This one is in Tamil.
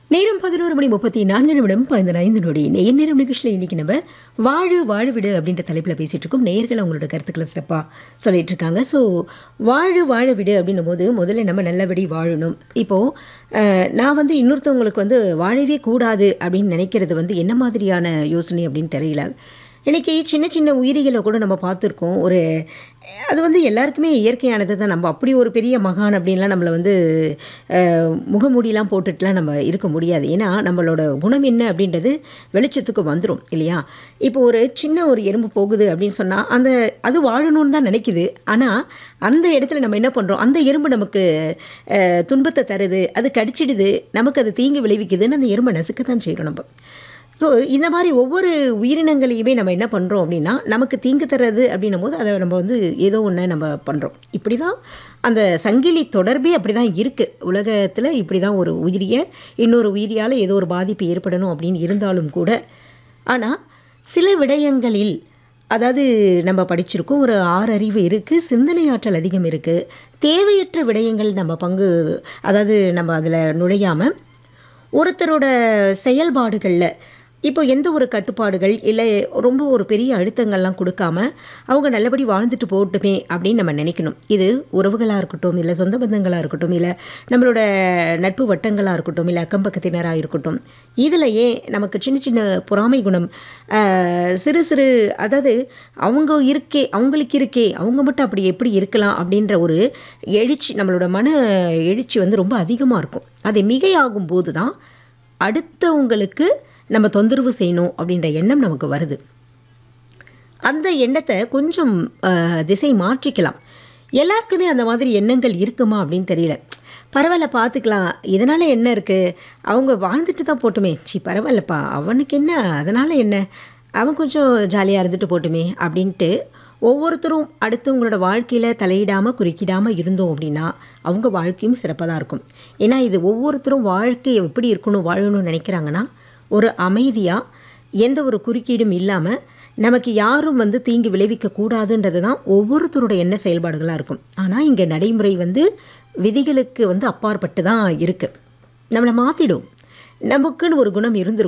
நேரம் பதினோரு மணி முப்பத்தி நான்கு நிமிடம் பதினைந்து நொடி நேர் நேரம் நிகழ்ச்சியில் இன்னைக்கு நம்ம வாழு வாழவிடு அப்படின்ற தலைப்பில் பேசிகிட்டு இருக்கோம் நேர்கள் அவங்களோட கருத்துக்களை சிறப்பாக சொல்லிட்டு இருக்காங்க ஸோ வாழு வாழ விடு அப்படின்னும் போது முதல்ல நம்ம நல்லபடி வாழணும் இப்போது நான் வந்து இன்னொருத்தவங்களுக்கு வந்து வாழவே கூடாது அப்படின்னு நினைக்கிறது வந்து என்ன மாதிரியான யோசனை அப்படின்னு தெரியல இன்றைக்கி சின்ன சின்ன உயிரிகளை கூட நம்ம பார்த்துருக்கோம் ஒரு அது வந்து எல்லாருக்குமே இயற்கையானது தான் நம்ம அப்படி ஒரு பெரிய மகான் அப்படின்லாம் நம்மளை வந்து அஹ், முகமூடிலாம் போட்டுட்டுலாம் நம்ம இருக்க முடியாது ஏன்னா நம்மளோட குணம் என்ன அப்படின்றது வெளிச்சத்துக்கு வந்துடும் இல்லையா இப்போ ஒரு சின்ன ஒரு எறும்பு போகுது அப்படின்னு சொன்னால் அந்த அது வாழணும்னு தான் நினைக்குது ஆனால் அந்த இடத்துல நம்ம என்ன பண்ணுறோம் அந்த எறும்பு நமக்கு அஹ், துன்பத்தை தருது அது கடிச்சிடுது நமக்கு அது தீங்கு விளைவிக்குதுன்னு அந்த எறும்பை நசுக்க தான் செய்கிறோம் நம்ம ஸோ இந்த மாதிரி ஒவ்வொரு உயிரினங்களையுமே நம்ம என்ன பண்ணுறோம் அப்படின்னா நமக்கு தீங்கு தர்றது அப்படின்னும் போது அதை நம்ம வந்து ஏதோ ஒன்று நம்ம பண்ணுறோம் இப்படி தான் அந்த சங்கிலி தொடர்பே அப்படி தான் இருக்குது உலகத்தில் இப்படி தான் ஒரு உயிரிய இன்னொரு உயிரியால் ஏதோ ஒரு பாதிப்பு ஏற்படணும் அப்படின்னு இருந்தாலும் கூட ஆனால் சில விடயங்களில் அதாவது நம்ம படிச்சிருக்கோம் ஒரு ஆறறிவு இருக்குது சிந்தனை ஆற்றல் அதிகம் இருக்குது தேவையற்ற விடயங்கள் நம்ம பங்கு அதாவது நம்ம அதில் நுழையாமல் ஒருத்தரோட செயல்பாடுகளில் இப்போ எந்த ஒரு கட்டுப்பாடுகள் இல்லை ரொம்ப ஒரு பெரிய அழுத்தங்கள்லாம் கொடுக்காம அவங்க நல்லபடி வாழ்ந்துட்டு போகட்டுமே அப்படின்னு நம்ம நினைக்கணும் இது உறவுகளாக இருக்கட்டும் இல்லை சொந்த பந்தங்களாக இருக்கட்டும் இல்லை நம்மளோட நட்பு வட்டங்களாக இருக்கட்டும் இல்லை அக்கம் பக்கத்தினராக இருக்கட்டும் இதில் ஏன் நமக்கு சின்ன சின்ன பொறாமை குணம் ஆஹ், சிறு சிறு அதாவது அவங்க இருக்கே அவங்களுக்கு இருக்கே அவங்க மட்டும் அப்படி எப்படி இருக்கலாம் அப்படின்ற ஒரு எழுச்சி நம்மளோட மன எழுச்சி வந்து ரொம்ப அதிகமாக இருக்கும் அது மிகையாகும் போது தான் அடுத்தவங்களுக்கு நம்ம தொந்தரவு செய்யணும் அப்படின்ற எண்ணம் நமக்கு வருது அந்த எண்ணத்தை கொஞ்சம் அஹ், திசை மாற்றிக்கலாம் எல்லாருக்குமே அந்த மாதிரி எண்ணங்கள் இருக்குமா அப்படின்னு தெரியல பரவாயில்ல பார்த்துக்கலாம் இதனால் என்ன இருக்குது அவங்க வாழ்ந்துட்டு தான் போட்டுமே சி பரவாயில்லப்பா அவனுக்கு என்ன அதனால் என்ன அவன் கொஞ்சம் ஜாலியாக இருந்துட்டு போட்டுமே அப்படின்ட்டு ஒவ்வொருத்தரும் அடுத்தவங்களோட வாழ்க்கையில் தலையிடாமல் குறுக்கிடாமல் இருந்தோம் அப்படின்னா அவங்க வாழ்க்கையும் சிறப்பாக தான் இருக்கும் ஏன்னா இது ஒவ்வொருத்தரும் வாழ்க்கை எப்படி இருக்கணும் வாழணும்னு நினைக்கிறாங்கன்னா ஒரு அமைதியாக எந்த ஒரு குறுக்கீடும் இல்லாமல் நமக்கு யாரும் வந்து தீங்கு விளைவிக்க கூடாதுன்றது தான் ஒவ்வொருத்தரோட எண்ண செயல்பாடுகளாக இருக்கும் ஆனால் இங்கே நடைமுறை வந்து விதிகளுக்கு வந்து அப்பாற்பட்டு தான் இருக்குது நம்மளை மாற்றிடும் நமக்குன்னு ஒரு குணம் இருந்திருக்கும்